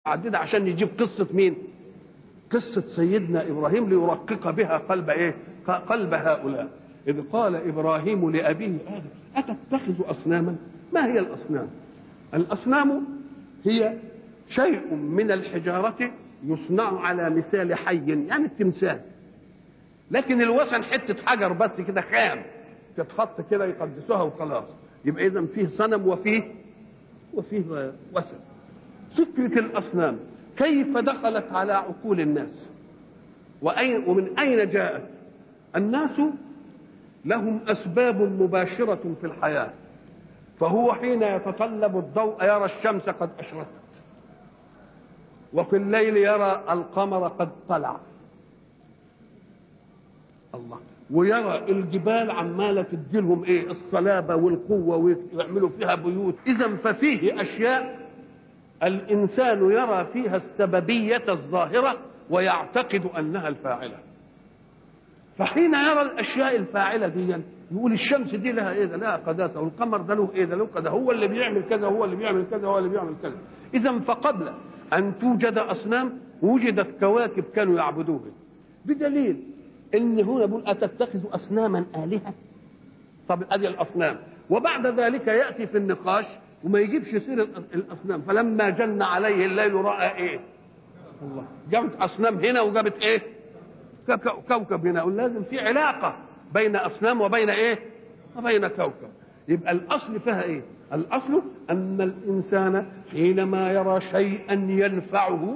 عددها عشان يجيب قصة مين قصة سيدنا إبراهيم ليرقق بها قلب إيه قلب هؤلاء إذ قال إبراهيم لأبيه آدم أتتخذ أصناما ما هي الأصنام الأصنام هي شيء من الحجارة يصنع على مثال حي يعني التمثال لكن الوثن حتة حجر بس كده خام تتحط كده يقدسوها وخلاص يبقى إذا فيه صنم وفيه وفيه وثن فكرة الأصنام كيف دخلت على عقول الناس وأين ومن أين جاءت الناس لهم أسباب مباشرة في الحياة فهو حين يتطلب الضوء يرى الشمس قد أشرقت وفي الليل يرى القمر قد طلع الله ويرى الجبال عمالة تديلهم ايه الصلابة والقوة ويعملوا فيها بيوت إذا ففيه أشياء الإنسان يرى فيها السببية الظاهرة ويعتقد أنها الفاعلة فحين يرى الأشياء الفاعلة دي يقول الشمس دي لها ايه ده لها قداسة والقمر ده له ايه ده له كذا هو اللي بيعمل كذا هو اللي بيعمل كذا هو اللي بيعمل كذا إذا فقبل أن توجد أصنام وجدت كواكب كانوا يعبدوها بدليل ان هنا بيقول اتتخذ اصناما الهه طب ادي الاصنام وبعد ذلك ياتي في النقاش وما يجيبش سير الاصنام فلما جن عليه الليل راى ايه الله جابت اصنام هنا وجابت ايه كوكب هنا لازم في علاقه بين اصنام وبين ايه وبين كوكب يبقى الاصل فيها ايه الاصل ان الانسان حينما يرى شيئا ينفعه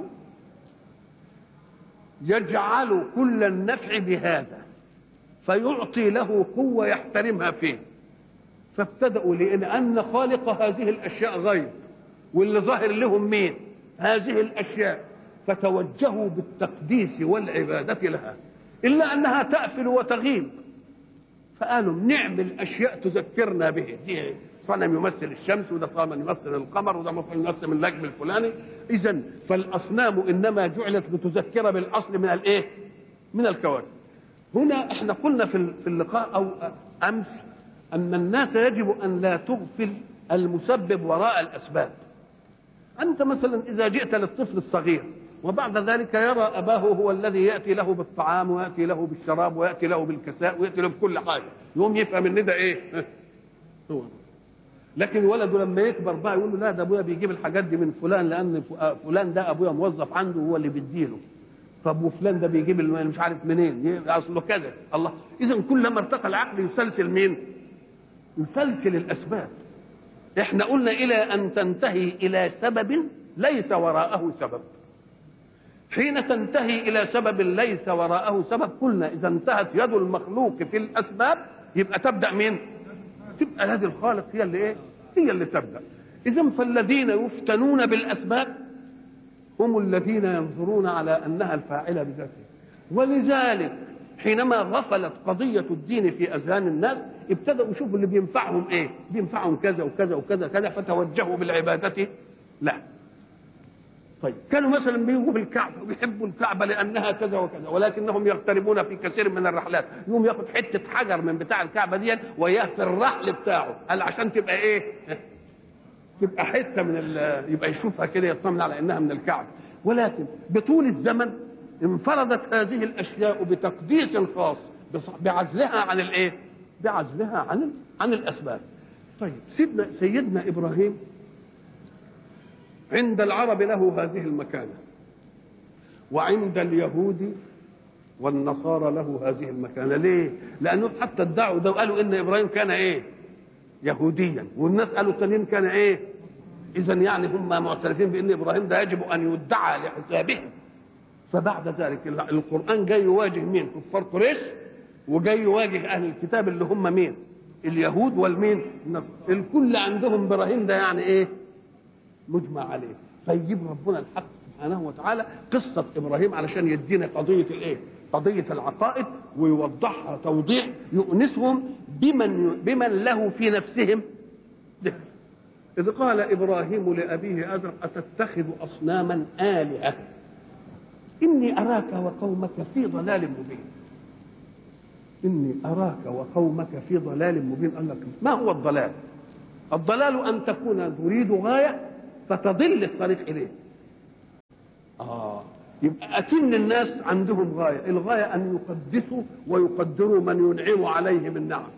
يجعل كل النفع بهذا فيعطي له قوة يحترمها فيه فابتدأوا لأن أن خالق هذه الأشياء غيب واللي ظاهر لهم مين هذه الأشياء فتوجهوا بالتقديس والعبادة لها إلا أنها تأفل وتغيب فقالوا نعمل أشياء تذكرنا به دي صنم يمثل الشمس وده صنم يمثل القمر وده مثلا يمثل النجم الفلاني اذا فالاصنام انما جعلت لتذكر بالاصل من الايه من الكواكب هنا احنا قلنا في في اللقاء او امس ان الناس يجب ان لا تغفل المسبب وراء الاسباب انت مثلا اذا جئت للطفل الصغير وبعد ذلك يرى اباه هو الذي ياتي له بالطعام وياتي له بالشراب وياتي له بالكساء وياتي له بكل حاجه يقوم يفهم ان ده ايه هو لكن ولده لما يكبر بقى يقول له لا ده ابويا بيجيب الحاجات دي من فلان لان فلان ده ابويا موظف عنده هو اللي بيديله طب وفلان ده بيجيب مش عارف منين اصله كذا الله اذا كلما ارتقى العقل يسلسل مين يسلسل الاسباب احنا قلنا الى ان تنتهي الى سبب ليس وراءه سبب حين تنتهي الى سبب ليس وراءه سبب قلنا اذا انتهت يد المخلوق في الاسباب يبقى تبدا مين تبقى هذه الخالق هي اللي ايه هي اللي تبدا اذا فالذين يفتنون بالاسباب هم الذين ينظرون على انها الفاعله بذاتها ولذلك حينما غفلت قضيه الدين في اذهان الناس ابتدأوا يشوفوا اللي بينفعهم ايه بينفعهم كذا وكذا وكذا كذا فتوجهوا بالعباده لا طيب كانوا مثلا بيجوا بالكعبه ويحبوا الكعبه لانها كذا وكذا ولكنهم يغتربون في كثير من الرحلات يقوم ياخد حته حجر من بتاع الكعبه دي وياه في الرحل بتاعه قال عشان تبقى ايه تبقى حته من يبقى يشوفها كده يطمن على انها من الكعبه ولكن بطول الزمن انفردت هذه الاشياء بتقديس خاص بعزلها عن الايه بعزلها عن عن الاسباب طيب سيدنا سيدنا ابراهيم عند العرب له هذه المكانة وعند اليهود والنصارى له هذه المكانة ليه؟ لأنهم حتى ادعوا ده وقالوا إن إبراهيم كان إيه؟ يهوديا والناس قالوا التانيين كان إيه؟ إذا يعني هم معترفين بأن إبراهيم ده يجب أن يدعى لحسابهم فبعد ذلك القرآن جاي يواجه مين؟ كفار قريش وجاي يواجه أهل الكتاب اللي هم مين؟ اليهود والمين؟ النصارى الكل عندهم إبراهيم ده يعني إيه؟ مجمع عليه فيجيب ربنا الحق سبحانه وتعالى قصة إبراهيم علشان يدينا قضية الإيه؟ قضية العقائد ويوضحها توضيح يؤنسهم بمن بمن له في نفسهم ذكر. إذ قال إبراهيم لأبيه آدم أتتخذ أصناما آلهة إني أراك وقومك في ضلال مبين إني أراك وقومك في ضلال مبين قال لك ما هو الضلال؟ الضلال أن تكون تريد غاية فتضل الطريق إليه اه يبقى أكن الناس عندهم غاية الغاية أن يقدسوا ويقدروا من ينعم عليهم النعم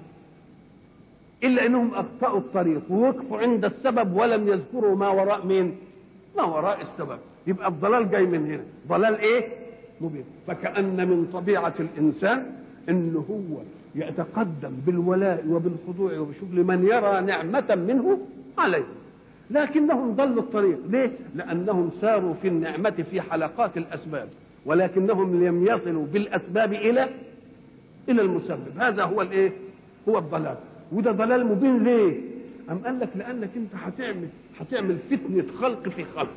إلا أنهم أخطأوا الطريق ووقفوا عند السبب ولم يذكروا ما وراء مين ما وراء السبب يبقى الضلال جاي من هنا ضلال إيه مبين فكأن من طبيعة الإنسان أنه هو يتقدم بالولاء وبالخضوع وبشكر من يرى نعمة منه عليه لكنهم ضلوا الطريق ليه لأنهم ساروا في النعمة في حلقات الأسباب ولكنهم لم يصلوا بالأسباب إلى إلى المسبب هذا هو الإيه هو الضلال وده ضلال مبين ليه أم قال لك لأنك أنت هتعمل هتعمل فتنة خلق في خلق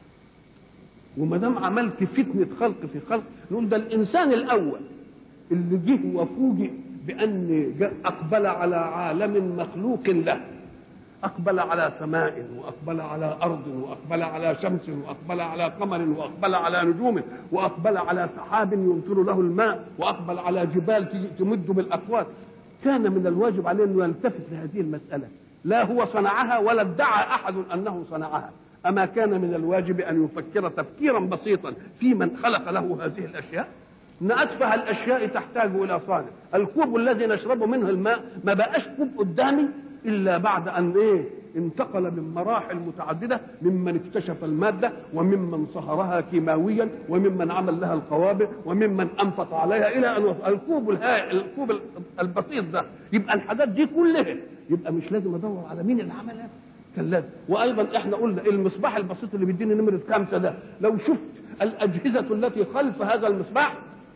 وما دام عملت فتنة خلق في خلق نقول ده الإنسان الأول اللي جه وفوجئ بأن أقبل على عالم مخلوق له أقبل على سماء وأقبل على أرض وأقبل على شمس وأقبل على قمر وأقبل على نجوم وأقبل على سحاب يمطر له الماء وأقبل على جبال تمد بالأقوات كان من الواجب عليه أنه يلتفت لهذه المسألة لا هو صنعها ولا ادعى أحد أنه صنعها أما كان من الواجب أن يفكر تفكيرا بسيطا في من خلق له هذه الأشياء ان اتفه الاشياء تحتاج الى صانع الكوب الذي نشرب منه الماء ما بقاش كوب قدامي الا بعد ان ايه انتقل من مراحل متعدده ممن اكتشف الماده وممن صهرها كيماويا وممن عمل لها القوابل وممن انفق عليها الى ان وصل الكوب الهائل الكوب البسيط ده يبقى الحاجات دي كلها يبقى مش لازم ادور على مين اللي عملها كان لازم وايضا احنا قلنا المصباح البسيط اللي بيديني نمره خمسه ده لو شفت الاجهزه التي خلف هذا المصباح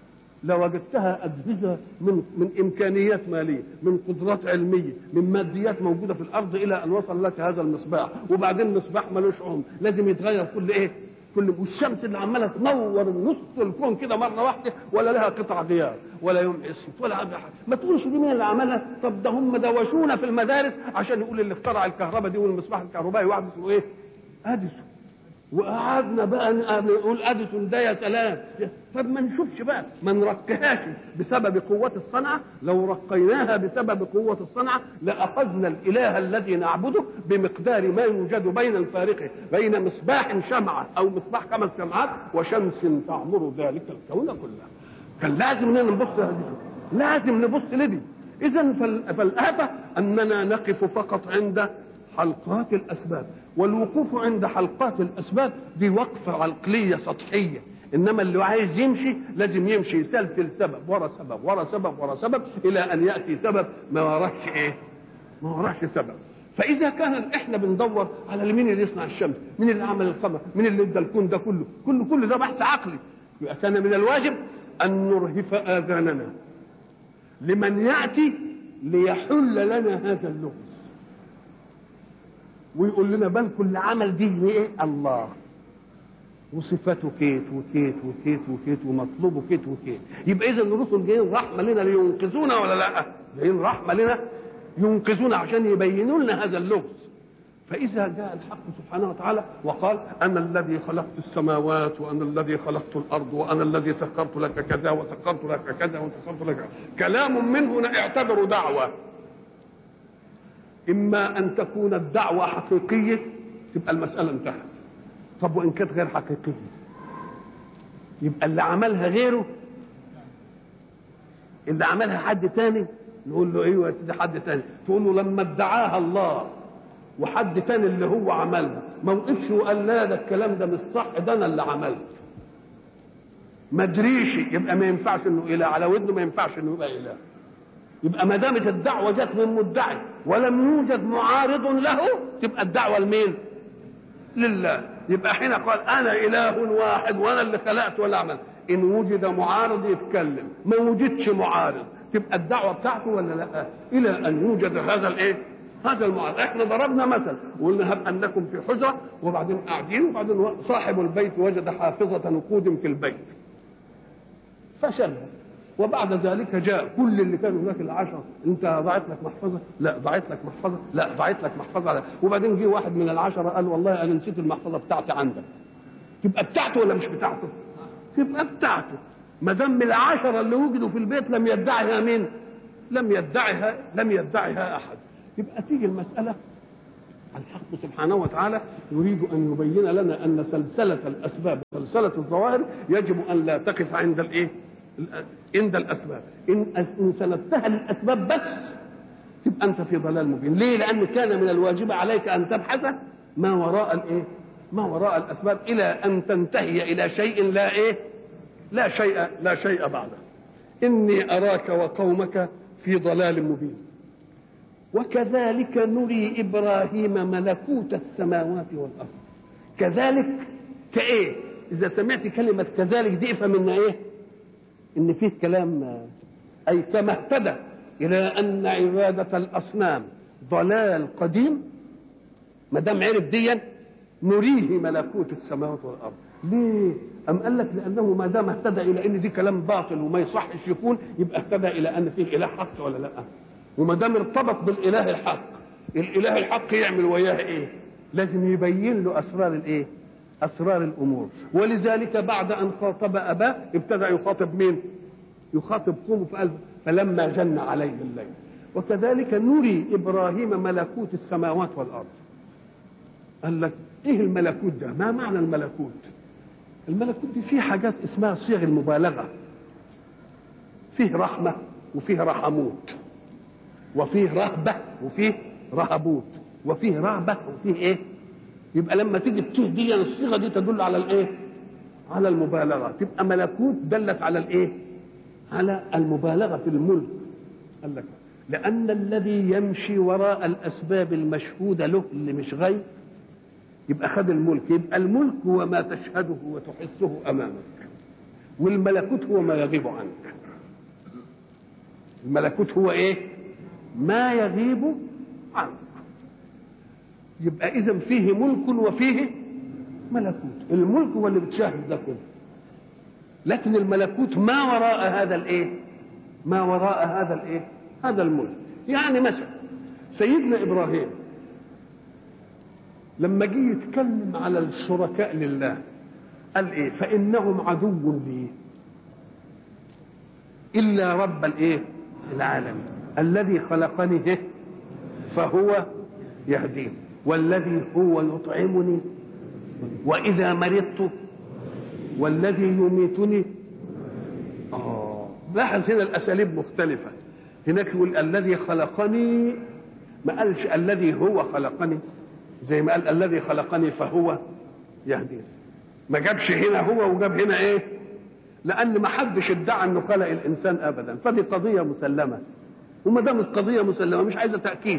لوجدتها اجهزه من من امكانيات ماليه من قدرات علميه من ماديات موجوده في الارض الى ان وصل لك هذا المصباح وبعدين المصباح ملوش عمر لازم يتغير كل ايه كل والشمس اللي عماله تنور نص الكون كده مره واحده ولا لها قطع غيار ولا يوم اسود ولا حاجه ما تقولش دي مين اللي عملها طب ده هم دوشونا في المدارس عشان يقول اللي اخترع الكهرباء دي والمصباح الكهربائي واحد اسمه ايه اديسون وقعدنا بقى نقول اديسون ده يا سلام طب ما نشوفش بقى ما نرقيهاش بسبب قوة الصنعة لو رقيناها بسبب قوة الصنعة لأخذنا الإله الذي نعبده بمقدار ما يوجد بين الفارق بين مصباح شمعة أو مصباح خمس شمعات وشمس تعمر ذلك الكون كله كان لازم اننا نبص هذه لازم نبص لدي إذا فالآفة أننا نقف فقط عند حلقات الأسباب والوقوف عند حلقات الأسباب دي وقفة عقلية سطحية انما اللي عايز يمشي لازم يمشي يسلسل سبب ورا سبب ورا سبب ورا سبب الى ان ياتي سبب ما وراش ايه؟ ما وراش سبب فاذا كان احنا بندور على مين اللي يصنع الشمس؟ مين اللي عمل القمر؟ مين اللي ادى الكون ده كله؟ كل كل ده بحث عقلي يبقى كان من الواجب ان نرهف اذاننا لمن ياتي ليحل لنا هذا اللغز ويقول لنا بل كل عمل دي ايه؟ الله وصفاته كيت وكيت وكيت وكيت ومطلوبه كيت وكيت يبقى اذا الرسل جايين رحمه لنا لينقذونا ولا لا؟ جايين رحمه لنا ينقذونا عشان يبينوا لنا هذا اللغز فإذا جاء الحق سبحانه وتعالى وقال أنا الذي خلقت السماوات وأنا الذي خلقت الأرض وأنا الذي سخرت لك كذا وسخرت لك كذا وسخرت لك كلام منه اعتبر دعوة إما أن تكون الدعوة حقيقية تبقى المسألة انتهت طب وان كانت غير حقيقيه يبقى اللي عملها غيره اللي عملها حد تاني نقول له ايوه يا سيدي حد تاني تقول له لما ادعاها الله وحد تاني اللي هو عملها ما وقفش وقال لا ده الكلام ده مش صح ده انا اللي عملت ما ادريش يبقى ما ينفعش انه اله على ودنه ما ينفعش انه يبقى اله يبقى ما دامت الدعوه جت من مدعي ولم يوجد معارض له تبقى الدعوه لمين؟ لله يبقى حين قال انا اله واحد وانا اللي خلقت ولا اعمل ان وجد معارض يتكلم ما وجدش معارض تبقى الدعوه بتاعته ولا لا الى ان يوجد هذا الايه هذا المعارض احنا ضربنا مثل وقلنا هب انكم في حجره وبعدين قاعدين وبعدين صاحب البيت وجد حافظه نقود في البيت فشلها وبعد ذلك جاء كل اللي كانوا هناك العشرة انت ضاعت لك محفظه لا ضاعت لك محفظه لا ضاعت لك محفظه لا. وبعدين جه واحد من العشرة قال والله انا نسيت المحفظه بتاعتي عندك تبقى بتاعته ولا مش بتاعته تبقى بتاعته ما دام العشرة اللي وجدوا في البيت لم يدعها مين لم يدعها لم يدعها احد يبقى تيجي المساله الحق سبحانه وتعالى يريد ان يبين لنا ان سلسله الاسباب سلسله الظواهر يجب ان لا تقف عند الايه؟ عند الاسباب ان ان سندتها للاسباب بس تبقى انت في ضلال مبين ليه لان كان من الواجب عليك ان تبحث ما وراء الايه ما وراء الاسباب الى ان تنتهي الى شيء لا ايه لا شيء لا شيء بعده اني اراك وقومك في ضلال مبين وكذلك نري ابراهيم ملكوت السماوات والارض كذلك كايه اذا سمعت كلمه كذلك دي افهم ان ايه ان فيه كلام اي كما اهتدى الى ان عباده الاصنام ضلال قديم ما دام عرف ديا نريه ملكوت السماوات والارض ليه ام قال لك لانه ما دام اهتدى الى ان دي كلام باطل وما يصحش يكون يبقى اهتدى الى ان فيه اله حق ولا لا وما دام ارتبط بالاله الحق الاله الحق يعمل وياه ايه لازم يبين له اسرار الايه اسرار الامور ولذلك بعد ان خاطب اباه ابتدى يخاطب مين يخاطب قومه فقال فلما جن عليه الليل وكذلك نري ابراهيم ملكوت السماوات والارض قال لك ايه الملكوت ده ما معنى الملكوت الملكوت دي فيه حاجات اسمها صيغ المبالغه فيه رحمه وفيه رحموت وفيه رهبه وفيه رهبوت وفيه رهبه وفيه ايه يبقى لما تيجي بتيه دي الصيغه دي تدل على الايه على المبالغه تبقى ملكوت دلت على الايه على المبالغه في الملك قال لك لان الذي يمشي وراء الاسباب المشهوده له اللي مش غيب يبقى خد الملك يبقى الملك هو ما تشهده وتحسه امامك والملكوت هو ما يغيب عنك الملكوت هو ايه ما يغيب عنك يبقى اذا فيه ملك وفيه ملكوت الملك هو اللي بتشاهد ده كله لكن الملكوت ما وراء هذا الايه ما وراء هذا الايه هذا الملك يعني مثلا سيدنا ابراهيم لما جه يتكلم على الشركاء لله قال ايه فانهم عدو لي الا رب الايه العالمين الذي خلقني إيه؟ فهو يهدين والذي هو يطعمني واذا مرضت والذي يميتني اه لاحظ هنا الاساليب مختلفه هناك يقول الذي خلقني ما قالش الذي هو خلقني زي ما قال الذي خلقني فهو يهدين ما جابش هنا هو وجاب هنا ايه لان ما حدش ادعى انه خلق الانسان ابدا فدي قضيه مسلمه وما دام القضيه مسلمه مش عايزه تاكيد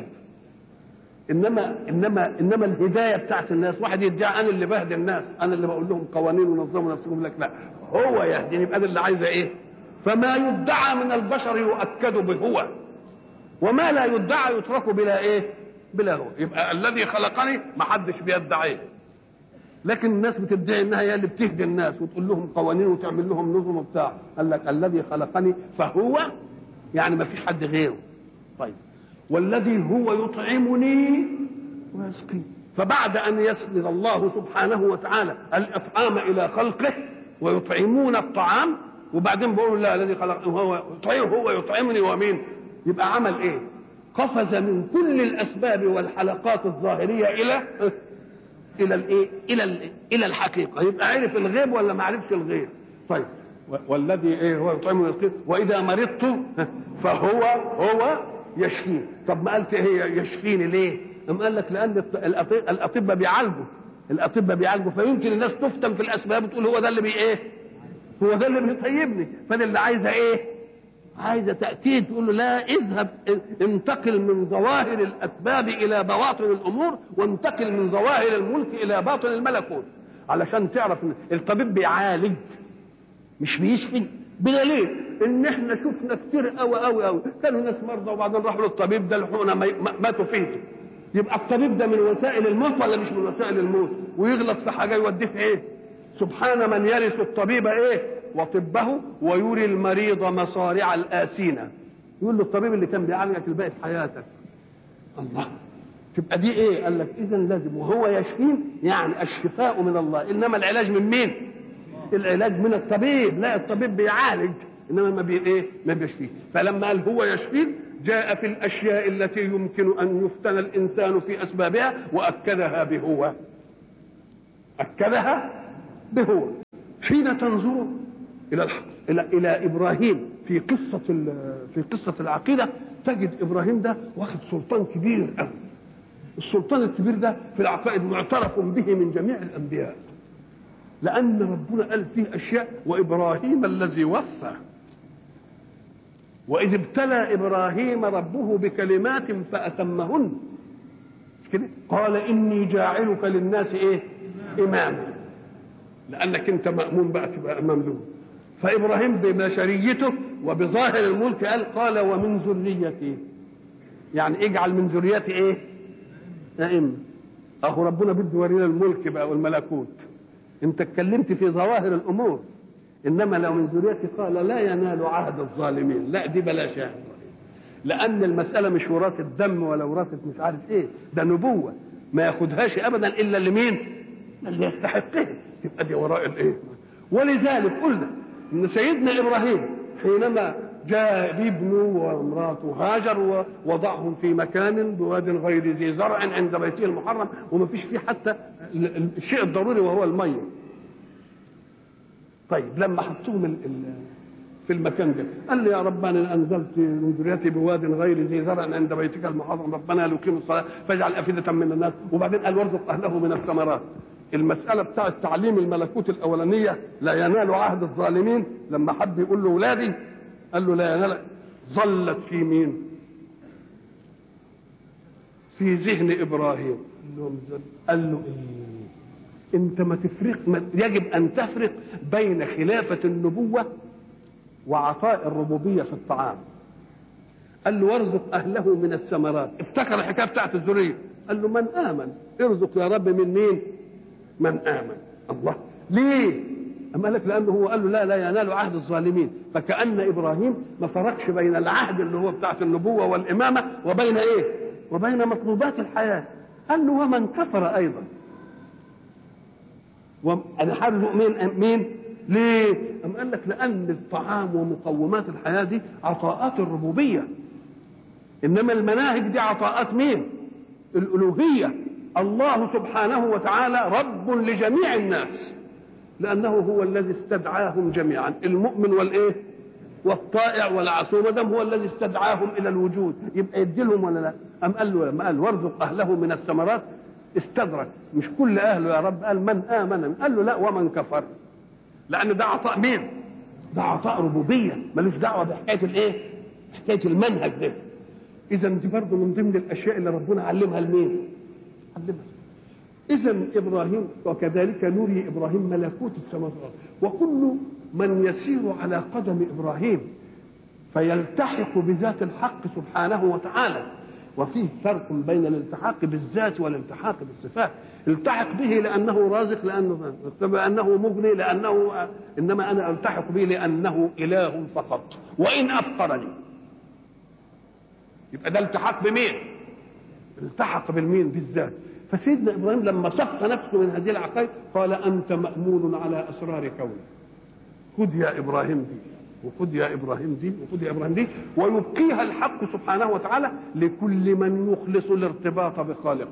انما انما انما الهدايه بتاعت الناس واحد يدعي انا اللي بهدي الناس انا اللي بقول لهم قوانين ونظموا نفسهم لك لا هو يهديني يبقى ده اللي عايزه ايه فما يدعى من البشر يؤكد بهو وما لا يدعى يترك بلا ايه بلا هو يبقى الذي خلقني ما حدش بيدعيه لكن الناس بتدعي انها هي اللي بتهدي الناس وتقول لهم قوانين وتعمل لهم نظم وبتاع قال لك الذي خلقني فهو يعني ما فيش حد غيره طيب والذي هو يطعمني ويسقيني فبعد ان يسند الله سبحانه وتعالى الاطعام الى خلقه ويطعمون الطعام وبعدين بيقولوا لا الذي خلق هو يطعمه هو يطعمني ومين يبقى عمل ايه قفز من كل الاسباب والحلقات الظاهريه الى الى الايه الى ال الى الحقيقه يبقى عرف الغيب ولا ما عرفش الغيب طيب والذي ايه هو يطعمني ويسقيني واذا مرضت فهو هو يشفيني طب ما قالت هي يشفيني ليه أم قال لك لان الاطباء بيعالجوا الاطباء بيعالجوا فيمكن الناس تفتن في الاسباب وتقول هو ده اللي بي ايه هو ده اللي بيطيبني فانا اللي عايزه ايه عايزه تاكيد تقول له لا اذهب انتقل من ظواهر الاسباب الى بواطن الامور وانتقل من ظواهر الملك الى باطن الملكوت علشان تعرف ان الطبيب بيعالج مش بيشفي بدليل ان احنا شفنا كتير قوي قوي قوي كانوا ناس مرضى وبعدين راحوا للطبيب ده لحقنا ماتوا فيه يبقى الطبيب ده من وسائل الموت ولا مش من وسائل الموت ويغلط في حاجه يوديه في ايه سبحان من يرث الطبيب ايه وطبه ويري المريض مصارع الآسينة يقول له الطبيب اللي كان بيعالجك لبقية حياتك الله تبقى دي ايه قال لك اذا لازم وهو يشفين يعني الشفاء من الله انما العلاج من مين العلاج من الطبيب لا الطبيب بيعالج انما ما بي ايه ما بيشفيه فلما قال هو يشفيه جاء في الاشياء التي يمكن ان يفتن الانسان في اسبابها واكدها بهو اكدها بهو حين تنظر الى الحق الى الى ابراهيم في قصه في قصه العقيده تجد ابراهيم ده واخد سلطان كبير قوي السلطان الكبير ده في العقائد معترف به من جميع الانبياء لان ربنا قال فيه اشياء وابراهيم الذي وفى واذ ابتلى ابراهيم ربه بكلمات فاتمهن كده قال اني جاعلك للناس ايه اماما لانك انت مامون بقى تبقى امام له فابراهيم ببشريته وبظاهر الملك قال قال ومن ذريتي يعني اجعل من ذريتي ايه ائمه اهو ربنا بده يورينا الملك بقى والملكوت انت اتكلمت في ظواهر الامور انما لو من ذريتي قال لا ينال عهد الظالمين لا دي بلاش يا لان المساله مش وراثه دم ولا وراثه مش عارف ايه ده نبوه ما ياخدهاش ابدا الا لمين اللي يستحقها تبقى دي وراء الايه ولذلك قلنا ان سيدنا ابراهيم حينما جاء بابنه وامراته هاجر ووضعهم في مكان بواد غير ذي زرع عند بيته المحرم وما فيش فيه حتى الشيء الضروري وهو الميه طيب لما حطوهم في المكان ده قال لي يا رب انا انزلت من ذريتي بواد غير ذي زرع عند بيتك المحرم ربنا ليقيموا الصلاه فاجعل افئده من الناس وبعدين قال وارزق اهله من الثمرات المسألة بتاعة تعليم الملكوت الأولانية لا ينال عهد الظالمين لما حب يقول له ولادي قال له لا ينال ظلت في مين؟ في ذهن إبراهيم قال له إيه؟ أنت ما تفرق ما يجب أن تفرق بين خلافة النبوة وعطاء الربوبية في الطعام قال له وارزق أهله من الثمرات افتكر الحكاية بتاعت الذرية قال له من آمن ارزق يا رب من مين؟ من آمن الله ليه أما قال لك لأنه هو قال له لا لا ينال عهد الظالمين فكأن إبراهيم ما فرقش بين العهد اللي هو بتاعت النبوة والإمامة وبين إيه وبين مطلوبات الحياة قال له ومن كفر أيضا وأنا حارزق مين مين ليه أم قال لك لأن الطعام ومقومات الحياة دي عطاءات الربوبية إنما المناهج دي عطاءات مين الألوهية الله سبحانه وتعالى رب لجميع الناس لانه هو الذي استدعاهم جميعا المؤمن والايه والطائع والعصوم دم هو الذي استدعاهم الى الوجود يبقى يديلهم ولا لا ام قال له لما قال وارزق اهله من الثمرات استدرك مش كل اهله يا رب قال من امن قال له لا ومن كفر لان ده عطاء مين ده عطاء ربوبيه ملوش دعوه بحكايه الايه حكايه المنهج ده اذا دي برضه من ضمن الاشياء اللي ربنا علمها لمين علمها إذا إبراهيم وكذلك نري إبراهيم ملكوت السماوات والأرض وكل من يسير على قدم إبراهيم فيلتحق بذات الحق سبحانه وتعالى وفيه فرق بين الالتحاق بالذات والالتحاق بالصفات التحق به لأنه رازق لأنه لأنه مغني لأنه إنما أنا ألتحق به لأنه إله فقط وإن أفقرني يبقى ده التحاق بمين؟ التحق بالمين بالذات فسيدنا ابراهيم لما صف نفسه من هذه العقائد قال انت مامون على اسرار كوني خذ يا ابراهيم دي وخذ يا ابراهيم دي وخذ يا ابراهيم دي ويبقيها الحق سبحانه وتعالى لكل من يخلص الارتباط بخالقه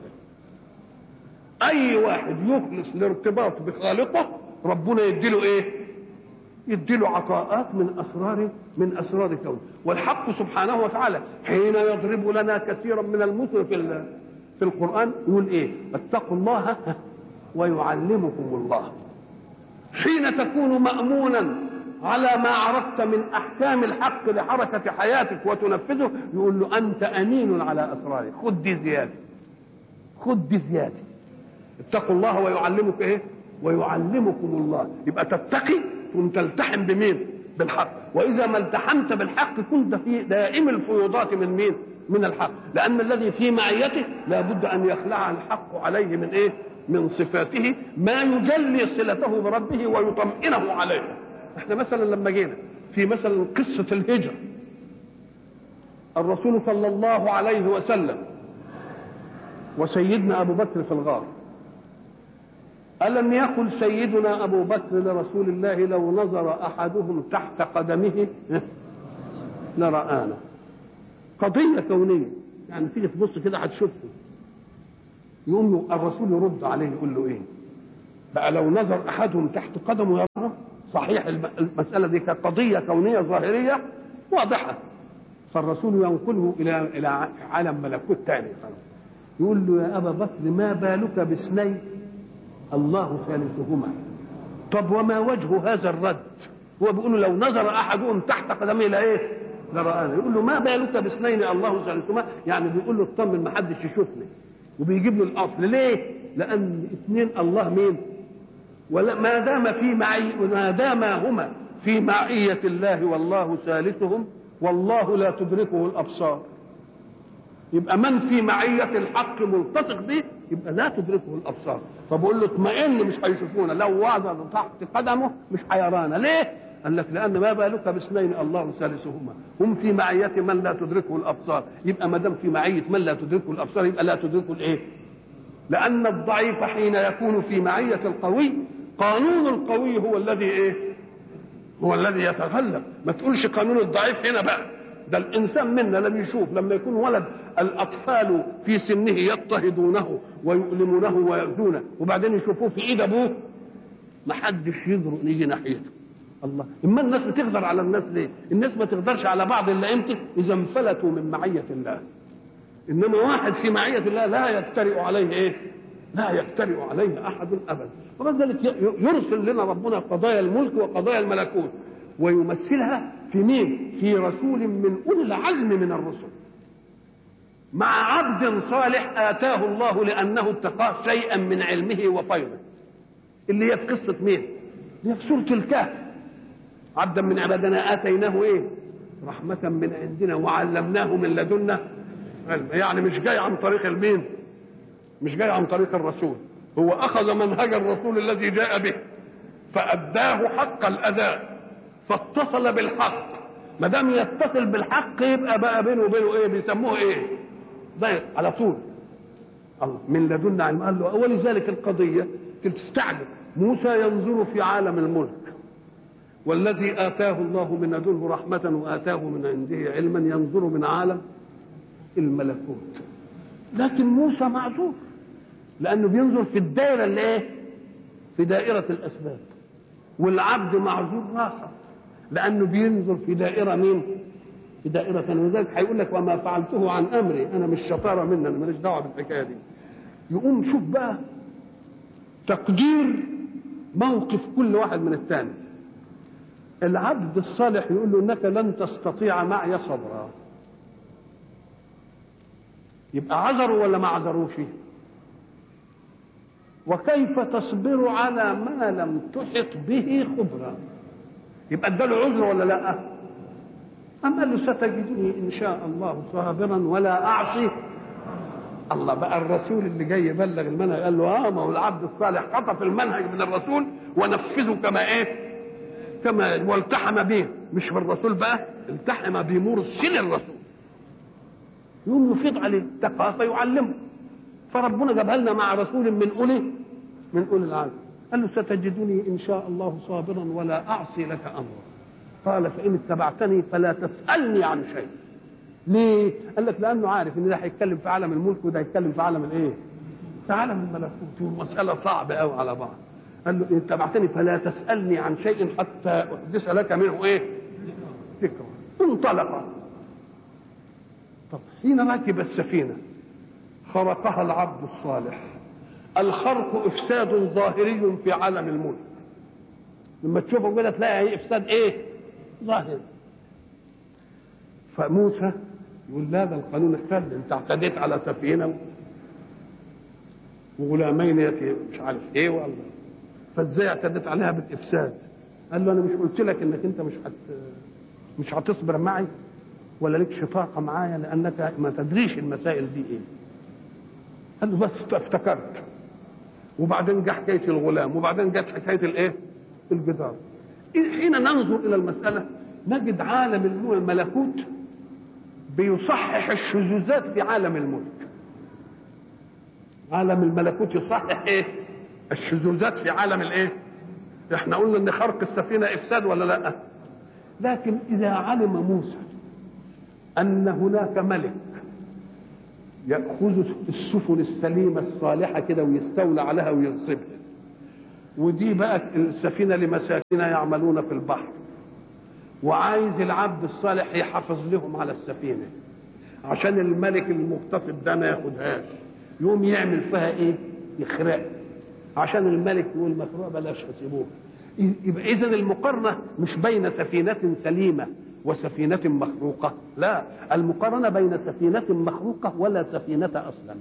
اي واحد يخلص الارتباط بخالقه ربنا يديله ايه يديله عطاءات من اسرار من اسرار كونه والحق سبحانه وتعالى حين يضرب لنا كثيرا من المثل في في القرآن يقول إيه؟ اتقوا الله ويعلمكم الله. حين تكون مأمونا على ما عرفت من أحكام الحق لحركة حياتك وتنفذه يقول له أنت أمين على أسرارك، خد دي زيادة. خد دي زيادة. اتقوا الله ويعلمك إيه؟ ويعلمكم الله، يبقى تتقي ثم تلتحم بمين؟ بالحق، وإذا ما التحمت بالحق كنت في دائم الفيوضات من مين؟ من الحق لأن الذي في معيته لابد أن يخلع الحق عليه من إيه من صفاته ما يجلي صلته بربه ويطمئنه عليه احنا مثلا لما جينا في مثلا قصة الهجرة الرسول صلى الله عليه وسلم وسيدنا أبو بكر في الغار ألم يقل سيدنا أبو بكر لرسول الله لو نظر أحدهم تحت قدمه لرآنا قضية كونية يعني تيجي تبص كده هتشوفه يقوم الرسول يرد عليه يقول له ايه بقى لو نظر احدهم تحت قدمه يراه صحيح المساله دي كانت قضيه كونيه ظاهريه واضحه فالرسول ينقله الى الى عالم ملكوت ثاني يقول له يا ابا بكر ما بالك باثنين الله ثالثهما طب وما وجه هذا الرد هو بيقول له لو نظر احدهم تحت قدمه لايه لرآنا يقول له ما بالك باثنين الله ثالثهما يعني بيقول له اطمن ما حدش يشوفني وبيجيب له الاصل ليه لان اثنين الله مين ولا ما دام في معي ما دام هما في معية الله والله ثالثهم والله لا تدركه الابصار يبقى من في معية الحق ملتصق به يبقى لا تدركه الابصار فبقول له اطمئن مش هيشوفونا لو وضع تحت قدمه مش هيرانا ليه؟ قال لك لان ما بالك باثنين الله ثالثهما هم في معيه من لا تدركه الابصار يبقى ما دام في معيه من لا تدركه الابصار يبقى لا تدركه الايه؟ لان الضعيف حين يكون في معيه القوي قانون القوي هو الذي ايه؟ هو الذي يتغلب ما تقولش قانون الضعيف هنا بقى ده الانسان منا لم يشوف لما يكون ولد الاطفال في سنه يضطهدونه ويؤلمونه ويؤذونه وبعدين يشوفوه في ايد ابوه ما حدش يجرؤ يجي ناحيته الله اما الناس بتقدر على الناس ليه الناس ما تقدرش على بعض الا امتى اذا انفلتوا من معيه الله انما واحد في معيه الله لا يجترئ عليه ايه لا يجترئ عليه احد ابدا وذلك يرسل لنا ربنا قضايا الملك وقضايا الملكوت ويمثلها في مين في رسول من اولي العزم من الرسل مع عبد صالح اتاه الله لانه اتقاه شيئا من علمه وفيضه اللي هي في قصه مين اللي هي في سوره الكهف عبدا من عبادنا اتيناه ايه رحمه من عندنا وعلمناه من لدنا علم يعني مش جاي عن طريق المين مش جاي عن طريق الرسول هو اخذ منهج الرسول الذي جاء به فاداه حق الاداء فاتصل بالحق ما دام يتصل بالحق يبقى بقى بينه وبينه ايه بيسموه ايه ضيق على طول الله من لدنا علم قال له ولذلك القضيه تستعجب موسى ينظر في عالم الملك والذي آتاه الله من لدنه رحمة وآتاه من عنده علما ينظر من عالم الملكوت لكن موسى معذور لأنه بينظر في الدائرة اللي إيه؟ في دائرة الأسباب والعبد معذور راحة لأنه بينظر في دائرة مين؟ في دائرة ثانية ولذلك هيقول لك وما فعلته عن أمري أنا مش شطارة مني أنا ماليش دعوة بالحكاية دي يقوم شوف بقى تقدير موقف كل واحد من الثاني العبد الصالح يقول له انك لن تستطيع معي صبرا يبقى عذروا ولا ما عذروش وكيف تصبر على ما لم تحط به خبرا يبقى اداله عذر ولا لا أم قال له ستجدني إن شاء الله صابرا ولا أعصي الله بقى الرسول اللي جاي يبلغ المنهج قال له اه ما هو العبد الصالح خطف المنهج من الرسول ونفذه كما ايه؟ كما والتحم به مش بالرسول بقى التحم بمرسل الرسول يقوم يفيض عليه تقى فيعلمه فربنا جابها لنا مع رسول من اولي من اولي العزم قال له ستجدني ان شاء الله صابرا ولا اعصي لك امرا قال فان اتبعتني فلا تسالني عن شيء ليه؟ قال لك لانه عارف ان ده هيتكلم في عالم الملك وده هيتكلم في عالم الايه؟ في عالم الملكوت والمساله صعبه قوي على بعض قال له ان اتبعتني فلا تسالني عن شيء حتى احدث لك منه ايه؟ ذكرى انطلق طب حين ركب السفينه خرقها العبد الصالح الخرق افساد ظاهري في عالم الملك لما تشوفه كده تلاقي افساد ايه؟ ظاهري فموسى يقول لا ده القانون اختل انت اعتديت على سفينه وغلامين يتي مش عارف ايه والله فازاي اعتديت عليها بالافساد قال له انا مش قلت لك انك انت مش هت مش هتصبر معي ولا لك شفاقه معايا لانك ما تدريش المسائل دي ايه قال له بس افتكرت وبعدين جه حكايه الغلام وبعدين جت حكايه الايه الجدار حين ننظر الى المساله نجد عالم الملكوت بيصحح الشذوذات في عالم الملك عالم الملكوت يصحح ايه الشذوذات في عالم الايه احنا قلنا ان خرق السفينه افساد ولا لا لكن اذا علم موسى ان هناك ملك ياخذ السفن السليمه الصالحه كده ويستولى عليها ويغصبها ودي بقى السفينه لمساكين يعملون في البحر وعايز العبد الصالح يحافظ لهم على السفينه عشان الملك المغتصب ده ما ياخدهاش يقوم يعمل فيها ايه يخرق عشان الملك يقول مخروق بلاش هسيبوه يبقى اذا المقارنه مش بين سفينه سليمه وسفينه مخروقه لا المقارنه بين سفينه مخروقه ولا سفينه اصلا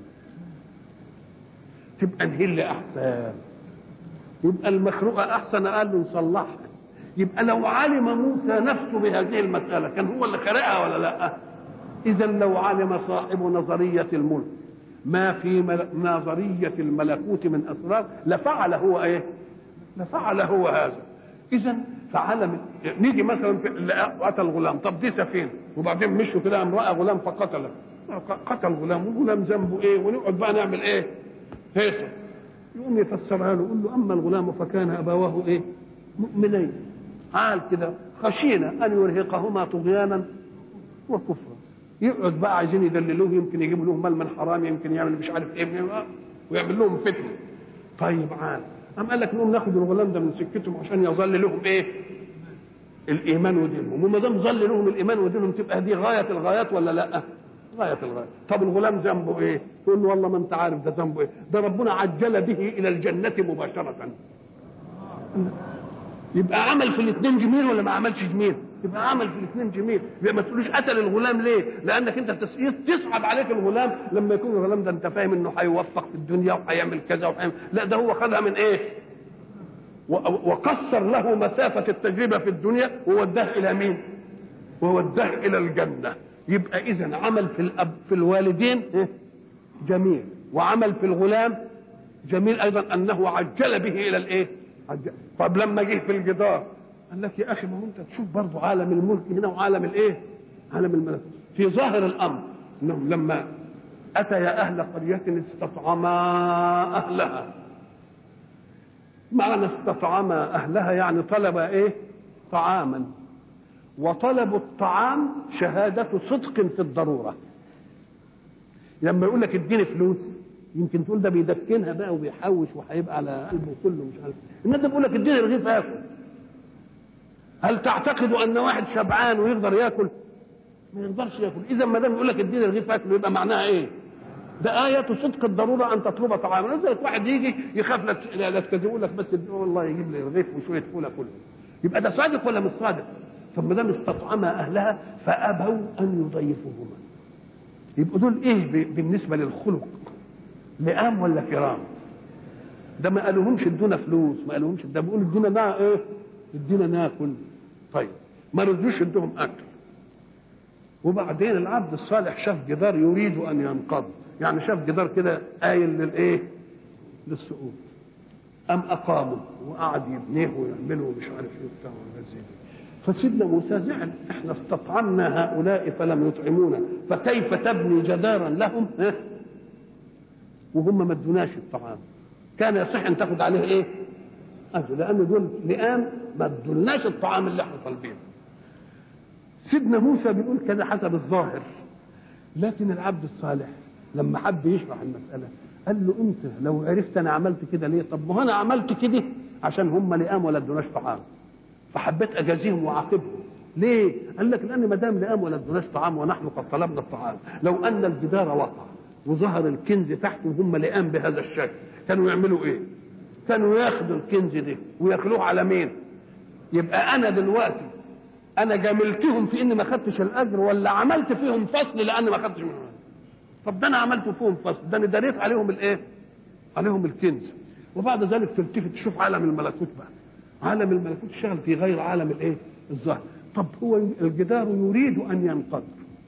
تبقى انهي اللي احسن يبقى المخروقه احسن قال له نصلحها يبقى لو علم موسى نفسه بهذه المساله كان هو اللي خلقها ولا لا اذا لو علم صاحب نظريه الملك ما في نظريه الملكوت من اسرار لفعل هو ايه لفعل هو هذا اذا فعلم نيجي مثلا في قتل غلام طب دي سفينه وبعدين مشوا كده امراه غلام فقتله قتل غلام والغلام ذنبه ايه ونقعد بقى نعمل ايه هيته يقوم يفسرها له يقول له اما الغلام فكان ابواه ايه مؤمنين قال كده خشينا ان يرهقهما طغيانا وكفرا يقعد بقى عايزين يدللوه يمكن يجيبوا لهم مال من حرام يمكن يعمل مش عارف ايه ويعمل لهم فتنه طيب عال قام قال لك نقوم ناخد الغلام ده من سكتهم عشان يظل لهم ايه الايمان ودينهم وما دام ظل لهم الايمان ودينهم تبقى دي غايه الغايات ولا لا غايه الغايات طب الغلام ذنبه ايه تقول له والله ما انت عارف ده ذنبه ايه ده ربنا عجل به الى الجنه مباشره يبقى عمل في الاثنين جميل ولا ما عملش جميل يبقى عمل في الاثنين جميل يبقى ما تقولوش قتل الغلام ليه لانك انت تصعب عليك الغلام لما يكون الغلام ده انت فاهم انه هيوفق في الدنيا وهيعمل كذا وهيعمل لا ده هو خدها من ايه وقصر له مسافة التجربة في الدنيا ووداه إلى مين؟ ووداه إلى الجنة يبقى إذا عمل في الأب في الوالدين جميل وعمل في الغلام جميل أيضا أنه عجل به إلى الإيه؟ عجل. طب لما جه في الجدار قال لك يا اخي ما هو انت تشوف برضه عالم الملك هنا وعالم الايه؟ عالم الملك في ظاهر الامر انهم لما اتيا اهل قريه استطعما اهلها معنى استطعما اهلها يعني طلب ايه؟ طعاما وطلب الطعام شهادة صدق في الضرورة لما يقول لك اديني فلوس يمكن تقول ده بيدكنها بقى وبيحوش وهيبقى على قلبه كله مش عارف الناس ده بيقول لك اديني رغيف اكل هل تعتقد ان واحد شبعان ويقدر ياكل؟ ما يقدرش ياكل، اذا ما دام يقول لك اديني رغيف اكل يبقى معناها ايه؟ ده آية صدق الضرورة أن تطلب طعاما، لذلك واحد يجي يخاف لا لا تكذب لك بس والله يجيب لي رغيف وشوية فول كله. يبقى ده صادق ولا مش صادق؟ طب ما دام استطعما أهلها فأبوا أن يضيفوهما. يبقوا دول إيه بالنسبة للخلق؟ لئام ولا كرام؟ ده ما قالوهمش ادونا فلوس، ما قالوهمش ده بيقولوا ادينا نا ايه؟ ادينا ناكل. طيب ما رضوش ادوهم اكل وبعدين العبد الصالح شاف جدار يريد ان ينقض يعني شاف جدار كده قايل للايه للسقوط ام اقاموا وقعد يبنيه ويعمله ومش عارف ايه وبتاع زي فسيدنا موسى زعل احنا استطعمنا هؤلاء فلم يطعمونا فكيف تبني جدارا لهم ها؟ وهم ما ادوناش الطعام كان يصح ان تاخد عليه ايه اجر لان دول لئام ما ادولناش الطعام اللي احنا طالبينه سيدنا موسى بيقول كده حسب الظاهر لكن العبد الصالح لما حب يشرح المساله قال له انت لو عرفت انا عملت كده ليه طب ما انا عملت كده عشان هم لئام ولا ادوناش طعام فحبيت اجازيهم واعاقبهم ليه؟ قال لك لان ما دام لئام ولا ادوناش طعام ونحن قد طلبنا الطعام لو ان الجدار وقع وظهر الكنز تحته وهم لئام بهذا الشكل كانوا يعملوا ايه؟ كانوا ياخدوا الكنز ده وياكلوه على مين؟ يبقى انا دلوقتي انا جاملتهم في اني ما خدتش الاجر ولا عملت فيهم فصل لان ما خدتش منهم طب ده انا عملت فيهم فصل ده انا دريت عليهم الايه؟ عليهم الكنز وبعد ذلك تلتفت تشوف عالم الملكوت بقى عالم الملكوت اشتغل في غير عالم الايه؟ الظاهر طب هو الجدار يريد ان ينقض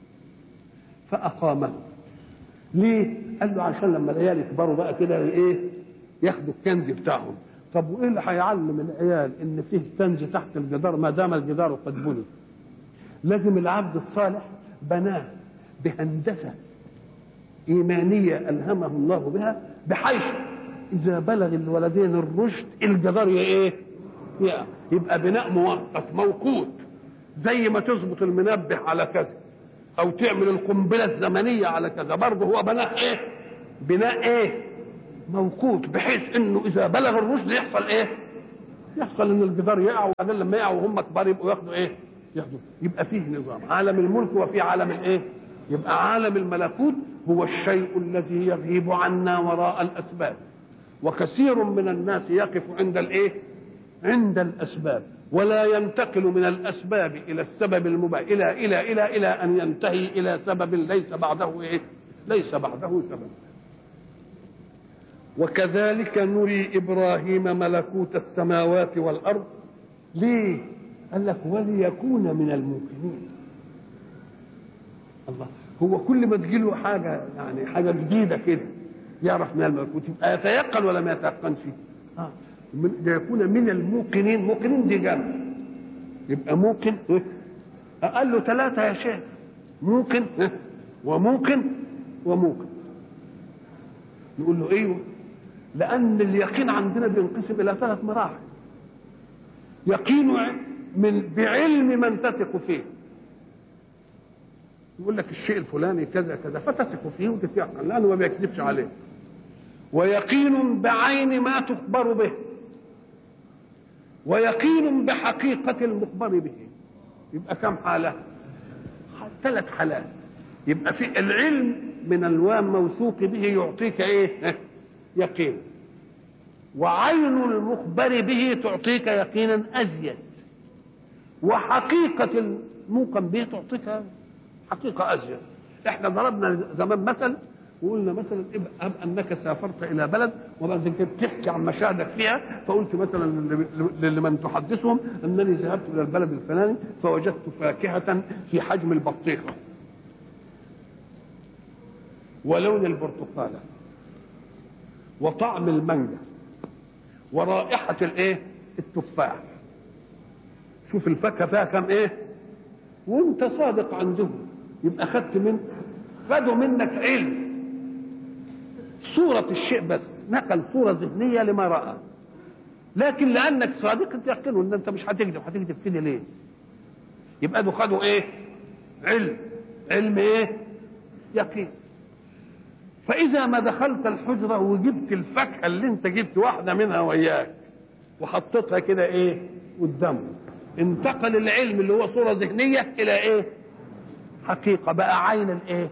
فاقامه ليه؟ قال له عشان لما العيال يكبروا بقى كده ايه؟ ياخدوا الكنز بتاعهم طب وايه اللي هيعلم العيال ان فيه كنز تحت الجدار ما دام الجدار قد بني لازم العبد الصالح بناه بهندسه ايمانيه الهمه الله بها بحيث اذا بلغ الولدين الرشد الجدار ايه يبقى بناء مؤقت موقوت زي ما تظبط المنبه على كذا او تعمل القنبله الزمنيه على كذا برضه هو بناء ايه بناء ايه موقوت بحيث انه اذا بلغ الرشد يحصل ايه يحصل ان الجدار يقع وبعدين لما يقعوا وهم كبار يبقوا ياخدوا ايه ياخدوا يبقى فيه نظام عالم الملك وفي عالم الايه يبقى عالم الملكوت هو الشيء الذي يغيب عنا وراء الاسباب وكثير من الناس يقف عند الايه عند الاسباب ولا ينتقل من الاسباب الى السبب المباح الى الى الى الى ان ينتهي الى سبب ليس بعده ايه ليس بعده سبب وكذلك نري ابراهيم ملكوت السماوات والارض ليه قال لك وليكون من الموقنين الله هو كل ما تجيله حاجه يعني حاجه جديده كده يعرف من الملكوت يبقى يتيقن ولا ما يتيقنش اه يكون من الموقنين موقنين دي جمع يبقى موقن قال له ثلاثة يا شيخ موقن وموقن وموقن نقول له ايوه لأن اليقين عندنا بينقسم إلى ثلاث مراحل يقين من بعلم من تثق فيه يقول لك الشيء الفلاني كذا كذا فتثق فيه وتتيقن لأنه ما بيكذبش عليه ويقين بعين ما تخبر به ويقين بحقيقة المخبر به يبقى كم حالة ثلاث حالات يبقى في العلم من الوام موثوق به يعطيك ايه يقين وعين المخبر به تعطيك يقينا ازيد وحقيقة الموقن به تعطيك حقيقة ازيد احنا ضربنا زمان مثل وقلنا مثلا اب انك سافرت الى بلد وبعد كده تحكي عن مشاهدك فيها فقلت مثلا لمن تحدثهم انني ذهبت الى البلد الفلاني فوجدت فاكهه في حجم البطيخه ولون البرتقاله وطعم المانجا ورائحه الايه التفاح شوف الفاكهه فيها كم ايه وانت صادق عندهم يبقى خدت من خدوا منك علم صورة الشيء بس نقل صورة ذهنية لما رأى لكن لأنك صادق تيقنوا أن أنت مش هتكذب هتكذب كده ليه؟ يبقى دول خدوا إيه؟ علم علم إيه؟ يقين فإذا ما دخلت الحجرة وجبت الفاكهة اللي أنت جبت واحدة منها وياك وحطيتها كده إيه؟ قدامه انتقل العلم اللي هو صورة ذهنية إلى إيه؟ حقيقة بقى عين الإيه؟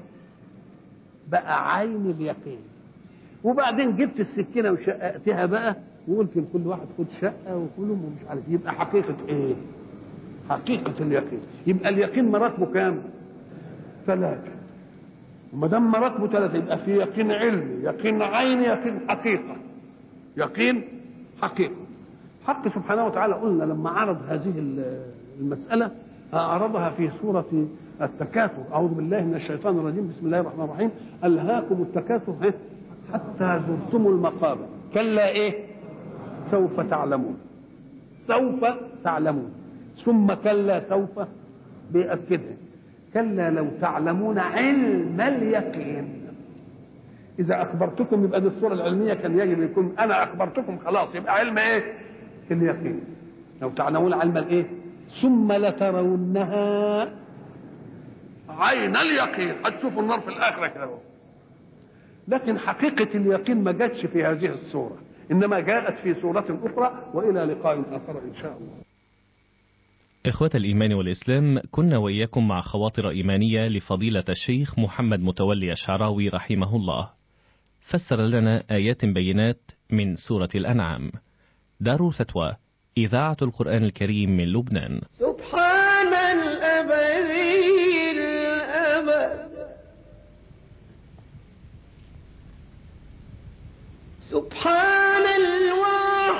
بقى عين اليقين وبعدين جبت السكينه وشققتها بقى وقلت لكل واحد خد شقه وكلهم ومش عارف يبقى حقيقه ايه؟ حقيقه اليقين يبقى اليقين مراتبه كام؟ ثلاثه وما دام مراتبه ثلاثه يبقى في يقين علمي يقين عيني يقين حقيقه يقين حقيقه حق سبحانه وتعالى قلنا لما عرض هذه المساله أعرضها في سورة التكاثر أعوذ بالله من الشيطان الرجيم بسم الله الرحمن الرحيم ألهاكم التكاثر حتى زرتم المقابر كلا ايه سوف تعلمون سوف تعلمون ثم كلا سوف بيأكدها كلا لو تعلمون علم اليقين إذا أخبرتكم يبقى دي الصورة العلمية كان يجب يكون أنا أخبرتكم خلاص يبقى علم إيه؟ اليقين لو تعلمون علم الإيه؟ ثم لترونها عين اليقين هتشوفوا النار في الآخرة كده لكن حقيقة اليقين ما جاتش في هذه الصورة إنما جاءت في صورة أخرى وإلى لقاء آخر إن شاء الله إخوة الإيمان والإسلام كنا وإياكم مع خواطر إيمانية لفضيلة الشيخ محمد متولي الشعراوي رحمه الله فسر لنا آيات بينات من سورة الأنعام دار فتوى إذاعة القرآن الكريم من لبنان سبحان الأبدي الأبد سبحان